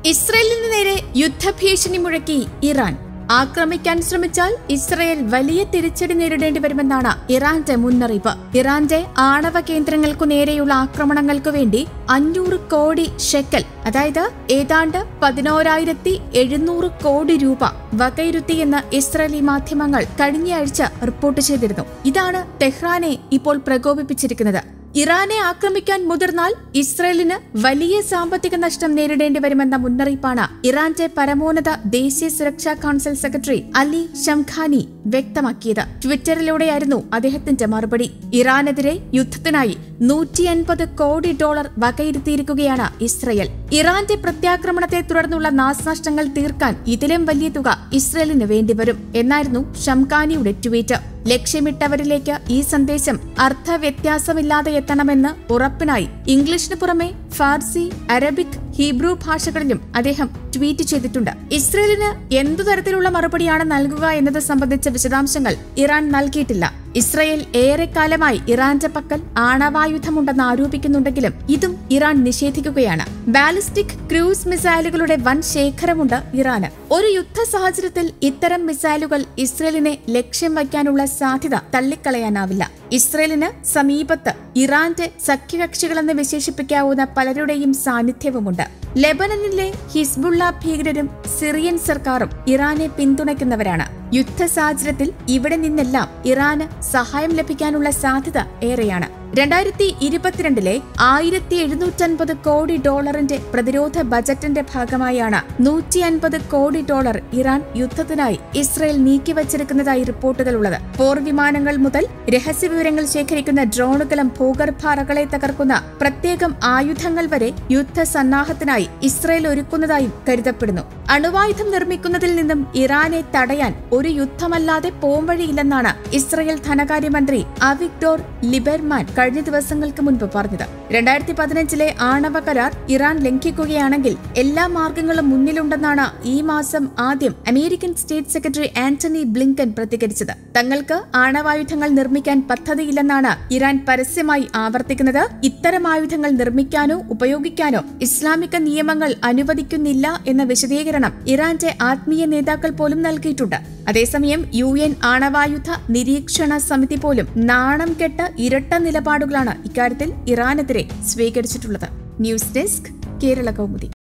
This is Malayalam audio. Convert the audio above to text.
ഇസ്രയേലിന് നേരെ യുദ്ധഭീഷണി മുഴക്കി ഇറാൻ ആക്രമിക്കാൻ ശ്രമിച്ചാൽ ഇസ്രയേൽ വലിയ തിരിച്ചടി നേരിടേണ്ടി വരുമെന്നാണ് ഇറാന്റെ മുന്നറിയിപ്പ് ഇറാന്റെ ആണവ കേന്ദ്രങ്ങൾക്കു നേരെയുള്ള ആക്രമണങ്ങൾക്കു വേണ്ടി അഞ്ഞൂറ് കോടി ഷെക്കൽ അതായത് ഏതാണ്ട് പതിനോരായിരത്തി എഴുന്നൂറ് കോടി രൂപ വകയിരുത്തിയെന്ന് ഇസ്രയേലി മാധ്യമങ്ങൾ കഴിഞ്ഞയാഴ്ച റിപ്പോർട്ട് ചെയ്തിരുന്നു ഇതാണ് തെഹ്റാനെ ഇപ്പോൾ പ്രകോപിപ്പിച്ചിരിക്കുന്നത് ഇറാനെ ആക്രമിക്കാൻ മുതിർന്നാൽ ഇസ്രയേലിന് വലിയ സാമ്പത്തിക നഷ്ടം നേരിടേണ്ടി വരുമെന്ന മുന്നറിയിപ്പാണ് ഇറാന്റെ പരമോന്നത ദേശീയ സുരക്ഷാ കൌൺസിൽ സെക്രട്ടറി അലി ഷംഖാനി വ്യക്തമാക്കിയത് ട്വിറ്ററിലൂടെയായിരുന്നു അദ്ദേഹത്തിന്റെ മറുപടി ഇറാനെതിരെ യുദ്ധത്തിനായി നൂറ്റി അൻപത് കോടി ഡോളർ വകയിരുത്തിയിരിക്കുകയാണ് ഇസ്രയേൽ ഇറാന്റെ പ്രത്യാക്രമണത്തെ തുടർന്നുള്ള നാശനഷ്ടങ്ങൾ തീർക്കാൻ ഇതിലും വലിയ തുക ഇസ്രയേലിന് വേണ്ടിവരും എന്നായിരുന്നു ഷംഖാനിയുടെ ട്വീറ്റ് ലക്ഷ്യമിട്ടവരിലേക്ക് ഈ സന്ദേശം അർത്ഥവ്യത്യാസമില്ലാതെ എത്തണമെന്ന് ഉറപ്പിനായി ഇംഗ്ലീഷിന് പുറമെ ഫാർസി അറബിക് ഹീബ്രു ഭാഷകളിലും അദ്ദേഹം ട്വീറ്റ് ചെയ്തിട്ടുണ്ട് ഇസ്രയേലിന് എന്തു തരത്തിലുള്ള മറുപടിയാണ് നൽകുക എന്നത് സംബന്ധിച്ച വിശദാംശങ്ങൾ ഇറാൻ നൽകിയിട്ടില്ല ഇസ്രയേൽ ഏറെക്കാലമായി ഇറാന്റെ പക്കൽ ആണവായുധമുണ്ടെന്ന് ആരോപിക്കുന്നുണ്ടെങ്കിലും ഇതും ഇറാൻ നിഷേധിക്കുകയാണ് ബാലിസ്റ്റിക് ക്രൂസ് മിസൈലുകളുടെ വൻ ശേഖരമുണ്ട് ഇറാന് ഒരു യുദ്ധ സാഹചര്യത്തിൽ ഇത്തരം മിസൈലുകൾ ഇസ്രയേലിനെ ലക്ഷ്യം വയ്ക്കാനുള്ള സാധ്യത തള്ളിക്കളയാനാവില്ല ഇസ്രയേലിന് സമീപത്ത് ഇറാന്റെ സഖ്യകക്ഷികളെന്ന് വിശേഷിപ്പിക്കാവുന്ന പലരുടെയും സാന്നിധ്യവുമുണ്ട് ലെബനനിലെ ഹിസ്ബുള്ള ഭീകരരും സിറിയൻ സർക്കാരും ഇറാനെ പിന്തുണയ്ക്കുന്നവരാണ് യുദ്ധ സാഹചര്യത്തിൽ ഇവിടെ നിന്നെല്ലാം ഇറാന് സഹായം ലഭിക്കാനുള്ള സാധ്യത ഏറെയാണ് രണ്ടായിരത്തി ഇരുപത്തിരണ്ടിലെ ആയിരത്തി എഴുന്നൂറ്റൻപത് കോടി ഡോളറിന്റെ പ്രതിരോധ ബജറ്റിന്റെ ഭാഗമായാണ് നൂറ്റി അൻപത് കോടി ഡോളർ ഇറാൻ യുദ്ധത്തിനായി ഇസ്രയേൽ നീക്കിവച്ചിരിക്കുന്നതായി റിപ്പോർട്ടുകളുള്ളത് പോർ വിമാനങ്ങൾ മുതൽ രഹസ്യവിവരങ്ങൾ ശേഖരിക്കുന്ന ഡ്രോണുകളും ഭൂഗർഭ അറകളെ തകർക്കുന്ന പ്രത്യേകം ആയുധങ്ങൾ വരെ യുദ്ധ സന്നാഹത്തിനായി ഇസ്രയേൽ ഒരുക്കുന്നതായും കരുതപ്പെടുന്നു അണുവായുധം നിർമ്മിക്കുന്നതിൽ നിന്നും ഇറാനെ തടയാൻ ഒരു യുദ്ധമല്ലാതെ പോംവഴിയില്ലെന്നാണ് ഇസ്രയേൽ ധനകാര്യമന്ത്രി അവിഗ്ഡോർ ലിബർമാൻ കഴിഞ്ഞ ദിവസങ്ങൾക്ക് മുൻപ് പറഞ്ഞത് രണ്ടായിരത്തി പതിനഞ്ചിലെ ആണവ കരാർ ഇറാൻ ലംഘിക്കുകയാണെങ്കിൽ എല്ലാ മാർഗങ്ങളും മുന്നിലുണ്ടെന്നാണ് ഈ മാസം ആദ്യം American state secretary Antony Blinken പ്രതികരിച്ചത് തങ്ങൾക്ക് ആണവായുധങ്ങൾ നിർമ്മിക്കാൻ പദ്ധതിയില്ലെന്നാണ് ഇറാൻ പരസ്യമായി ആവർത്തിക്കുന്നത് ഇത്തരം ആയുധങ്ങൾ നിർമ്മിക്കാനോ ഉപയോഗിക്കാനോ ഇസ്ലാമിക നിയമങ്ങൾ അനുവദിക്കുന്നില്ല എന്ന വിശദീകരണം ഇറാന്റെ ആത്മീയ നേതാക്കൾ പോലും നൽകിയിട്ടുണ്ട് അതേസമയം യു എൻ ആണവായുധ നിരീക്ഷണ സമിതി പോലും നാണം കെട്ട ഇരട്ട നിലപാടുകളാണ് ഇക്കാര്യത്തിൽ ഇറാനെതിരെ സ്വീകരിച്ചിട്ടുള്ളത് ന്യൂസ് ഡെസ്ക് കേരള കൗമുദി